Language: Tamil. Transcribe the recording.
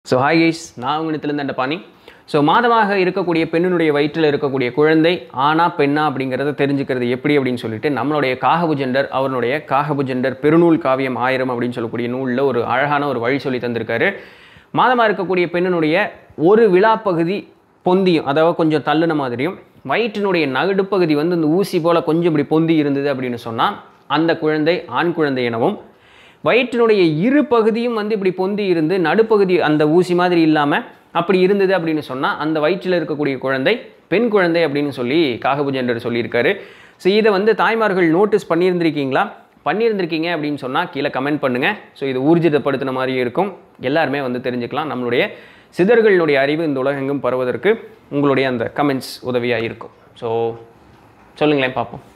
ஸோ ஹாய் கைஸ் நான் உங்களிடத்துலேருந்து அந்த பாணி ஸோ மாதமாக இருக்கக்கூடிய பெண்ணினுடைய வயிற்றில் இருக்கக்கூடிய குழந்தை ஆனா பெண்ணா அப்படிங்கிறத தெரிஞ்சுக்கிறது எப்படி அப்படின்னு சொல்லிட்டு நம்மளுடைய காகபுஜெண்டர் அவருடைய காகபுஜெண்டர் பெருநூல் காவியம் ஆயிரம் அப்படின்னு சொல்லக்கூடிய நூலில் ஒரு அழகான ஒரு வழி சொல்லி தந்திருக்காரு மாதமாக இருக்கக்கூடிய பெண்ணினுடைய ஒரு விழாப்பகுதி பொந்தியும் அதாவது கொஞ்சம் தள்ளுன மாதிரியும் வயிற்றினுடைய நடுப்பகுதி வந்து இந்த ஊசி போல் கொஞ்சம் இப்படி பொந்தி இருந்தது அப்படின்னு சொன்னால் அந்த குழந்தை ஆண் குழந்தை எனவும் வயிற்றினுடைய இரு பகுதியும் வந்து இப்படி பொந்தி இருந்து நடுப்பகுதி அந்த ஊசி மாதிரி இல்லாமல் அப்படி இருந்தது அப்படின்னு சொன்னால் அந்த வயிற்றில் இருக்கக்கூடிய குழந்தை பெண் குழந்தை அப்படின்னு சொல்லி காகபுஜெண்டர் சொல்லியிருக்காரு ஸோ இதை வந்து தாய்மார்கள் நோட்டீஸ் பண்ணியிருந்திருக்கீங்களா பண்ணியிருந்திருக்கீங்க அப்படின்னு சொன்னால் கீழே கமெண்ட் பண்ணுங்கள் ஸோ இது ஊர்ஜிதப்படுத்தின மாதிரியும் இருக்கும் எல்லாருமே வந்து தெரிஞ்சுக்கலாம் நம்மளுடைய சிதறுகளினுடைய அறிவு இந்த உலகெங்கும் பரவதற்கு உங்களுடைய அந்த கமெண்ட்ஸ் உதவியாக இருக்கும் ஸோ சொல்லுங்களேன் பார்ப்போம்